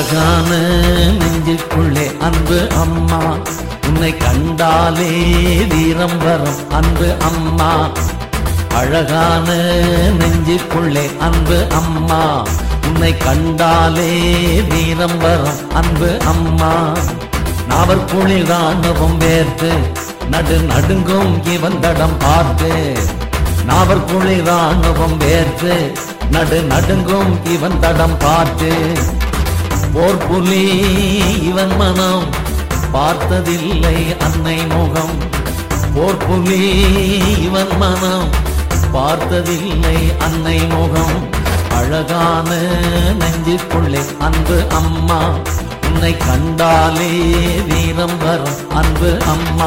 அழகான நெஞ்சுக்குள்ளே அன்பு அம்மா உன்னை கண்டாலே வீரம் வரும் அன்பு அம்மா அழகான நெஞ்சுக்குள்ளே அன்பு அம்மா உன்னை கண்டாலே வீரம் வரும் அன்பு அம்மா நாவற்குளிர் ராணுவம் வேர்த்து நடு நடுங்கும் இவன் தடம் பார்த்து நாவற்குளிர் ராணுவம் வேர்த்து நடு நடுங்கும் இவன் தடம் பார்த்து போர் புலி இவன் மனம் பார்த்ததில்லை அன்னை முகம் போர் புலி இவன் மனம் பார்த்ததில்லை அன்னை முகம் அழகான நெஞ்சுக்குள்ளே அன்பு அம்மா உன்னை கண்டாலே வீரம் வரும் அன்பு அம்மா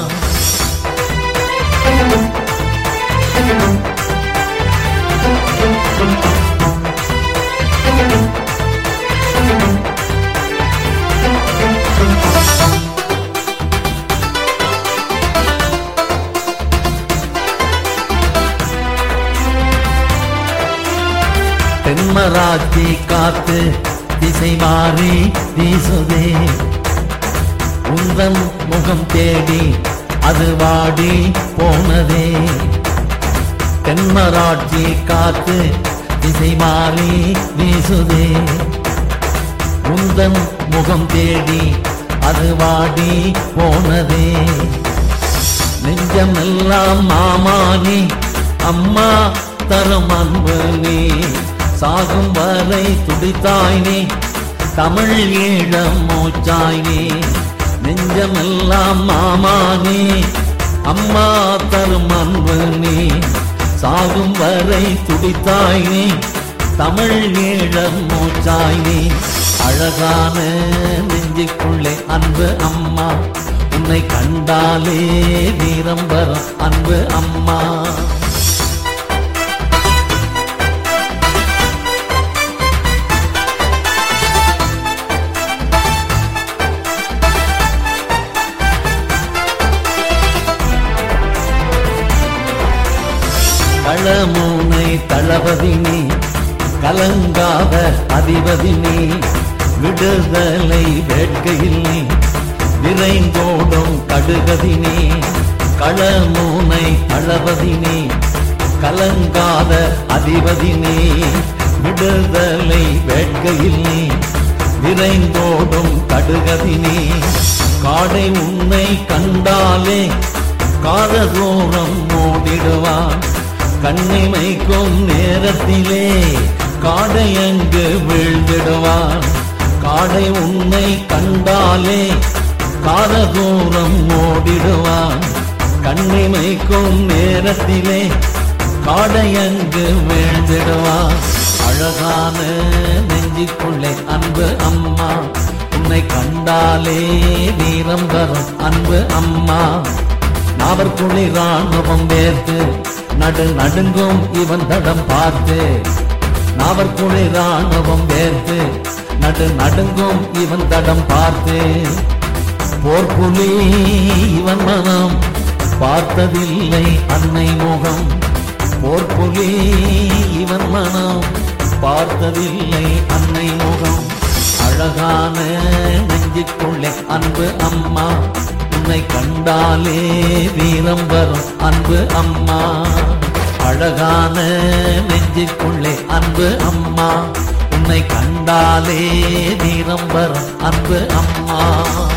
தென்மராட்சி காத்து திசை மாறி வீசுதே உந்தன் முகம் தேடி அது வாடி போனதே தென்மராட்சி காத்து திசை மாறி வீசுதே உந்தன் முகம் தேடி அது வாடி போனதே நெஞ்சமெல்லாம் மாமானி அம்மா தரும் அன்பு நீ சாகும் வரை துடித்தாய் நீ தமிழ் ஈழம் மூச்சாய் நீ நெஞ்சமெல்லாம் மாமானி அம்மா தரும் அன்பு நீ சாகும் வரை துடித்தாய் நீ தமிழ் ஈழம் மூச்சாய் நீ அழகான நெஞ்சுக்குள்ளே அன்பு அம்மா உன்னை கண்டாலே வீரம் வரும் அன்பு அம்மா களமூனை தளபதி நீ கலங்காத அதிபதி நீ விடுதலை வேட்கையில் நீ விரைந்தோடும் கடுகதி நீ களமூனை தளபதி நீ கலங்காத அதிபதி நீ விடுதலை வேட்கையில் நீ விரைந்தோடும் கடுகதி நீ காடை உன்னை கண்டாலே காததோரம் ஓடிடுவான் கண்ணிமைக்கும் நேரத்திலே காடை அங்கு வீழ்ந்திடுவான் காடை உன்னை கண்டாலே காததூரம் ஓடிடுவான் கண்ணிமைக்கும் நேரத்திலே காடை அங்கு வீழ்ந்திடுவான் அழகான நெஞ்சுக்குள்ளே அன்பு அம்மா உன்னை கண்டாலே வீரம் வரும் அன்பு அம்மா நாவற்குழி ராணுவம் வேர்த்து நடு நடுங்கும் இவன் தடம் பார்த்து நாவற்குழி ராணுவம் வேர்த்து நடு நடுங்கும் இவன் தடம் பார்த்து போர்ப்புலி இவன் மனம் பார்த்ததில்லை அன்னை முகம் போர்ப்புலி இவன் மனம் பார்த்ததில்லை அன்னை முகம் அழகான நெஞ்சுக்குள்ளே அன்பு அம்மா உன்னை கண்டாலே வீரம் வரும் அன்பு அம்மா அழகான நெஞ்சுக்குள்ளே அன்பு அம்மா உன்னை கண்டாலே வீரம் வரும் அன்பு அம்மா